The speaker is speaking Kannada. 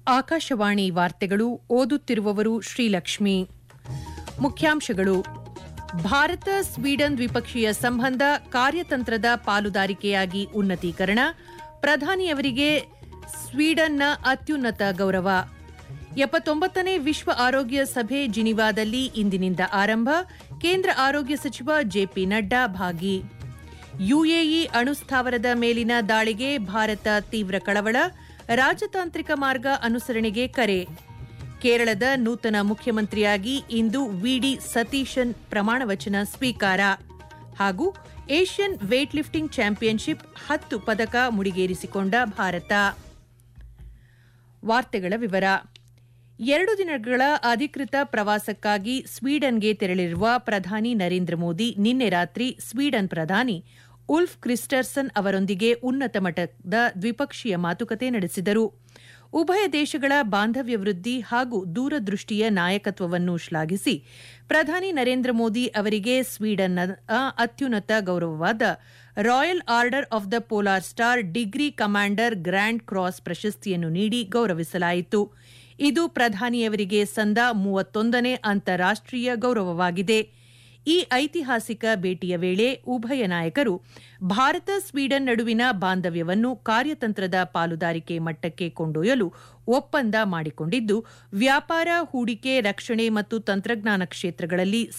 ಆಕಾಶವಾಣಿ ವಾರ್ತೆಗಳು ಓದುತ್ತಿರುವವರು ಶ್ರೀಲಕ್ಷ್ಮಿ ಮುಖ್ಯಾಂಶಗಳು ಭಾರತ ಸ್ವೀಡನ್ ದ್ವಿಪಕ್ಷೀಯ ಸಂಬಂಧ ಕಾರ್ಯತಂತ್ರದ ಪಾಲುದಾರಿಕೆಯಾಗಿ ಉನ್ನತೀಕರಣ ಪ್ರಧಾನಿಯವರಿಗೆ ಸ್ವೀಡನ್ನ ಅತ್ಯುನ್ನತ ಗೌರವ ಎಪ್ಪತ್ತೊಂಬತ್ತನೇ ವಿಶ್ವ ಆರೋಗ್ಯ ಸಭೆ ಜಿನಿವಾದಲ್ಲಿ ಇಂದಿನಿಂದ ಆರಂಭ ಕೇಂದ್ರ ಆರೋಗ್ಯ ಸಚಿವ ಜೆಪಿ ನಡ್ಡಾ ಭಾಗಿ ಯುಎಇ ಅಣುಸ್ಥಾವರದ ಮೇಲಿನ ದಾಳಿಗೆ ಭಾರತ ತೀವ್ರ ಕಳವಳ ರಾಜತಾಂತ್ರಿಕ ಮಾರ್ಗ ಅನುಸರಣೆಗೆ ಕರೆ ಕೇರಳದ ನೂತನ ಮುಖ್ಯಮಂತ್ರಿಯಾಗಿ ಇಂದು ವಿಡಿ ಸತೀಶನ್ ಪ್ರಮಾಣವಚನ ಸ್ವೀಕಾರ ಹಾಗೂ ಏಷ್ಯನ್ ವೇಟ್ ಲಿಫ್ಟಿಂಗ್ ಚಾಂಪಿಯನ್ಶಿಪ್ ಹತ್ತು ಪದಕ ಮುಡಿಗೇರಿಸಿಕೊಂಡ ಭಾರತ ವಾರ್ತೆಗಳ ವಿವರ ಎರಡು ದಿನಗಳ ಅಧಿಕೃತ ಪ್ರವಾಸಕ್ಕಾಗಿ ಸ್ವೀಡನ್ಗೆ ತೆರಳಿರುವ ಪ್ರಧಾನಿ ನರೇಂದ್ರ ಮೋದಿ ನಿನ್ನೆ ರಾತ್ರಿ ಸ್ವೀಡನ್ ಪ್ರಧಾನಿ ಉಲ್ಫ್ ಕ್ರಿಸ್ಟರ್ಸನ್ ಅವರೊಂದಿಗೆ ಉನ್ನತ ಮಟ್ಟದ ದ್ವಿಪಕ್ಷೀಯ ಮಾತುಕತೆ ನಡೆಸಿದರು ಉಭಯ ದೇಶಗಳ ಬಾಂಧವ್ಯ ವೃದ್ಧಿ ಹಾಗೂ ದೂರದೃಷ್ಟಿಯ ನಾಯಕತ್ವವನ್ನು ಶ್ಲಾಘಿಸಿ ಪ್ರಧಾನಿ ನರೇಂದ್ರ ಮೋದಿ ಅವರಿಗೆ ಸ್ವೀಡನ್ನ ಅತ್ಯುನ್ನತ ಗೌರವವಾದ Royal Order of the Polar Star degree Commander Grand Cross ಪ್ರಶಸ್ತಿಯನ್ನು ನೀಡಿ ಗೌರವಿಸಲಾಯಿತು ಇದು ಪ್ರಧಾನಿಯವರಿಗೆ ಸಂದ ಮೂವತ್ತೊಂದನೇ ಅಂತಾರಾಷ್ಟೀಯ ಗೌರವವಾಗಿದೆ ಈ ಐತಿಹಾಸಿಕ ಭೇಟಿಯ ವೇಳೆ ಉಭಯ ನಾಯಕರು ಭಾರತ ಸ್ವೀಡನ್ ನಡುವಿನ ಬಾಂಧವ್ಯವನ್ನು ಕಾರ್ಯತಂತ್ರದ ಪಾಲುದಾರಿಕೆ ಮಟ್ಟಕ್ಕೆ ಕೊಂಡೊಯ್ಯಲು ಒಪ್ಪಂದ ಮಾಡಿಕೊಂಡಿದ್ದು ವ್ಯಾಪಾರ ಹೂಡಿಕೆ ರಕ್ಷಣೆ ಮತ್ತು ತಂತ್ರಜ್ಞಾನ ಕ್ಷೇತ್ರಗಳಲ್ಲಿ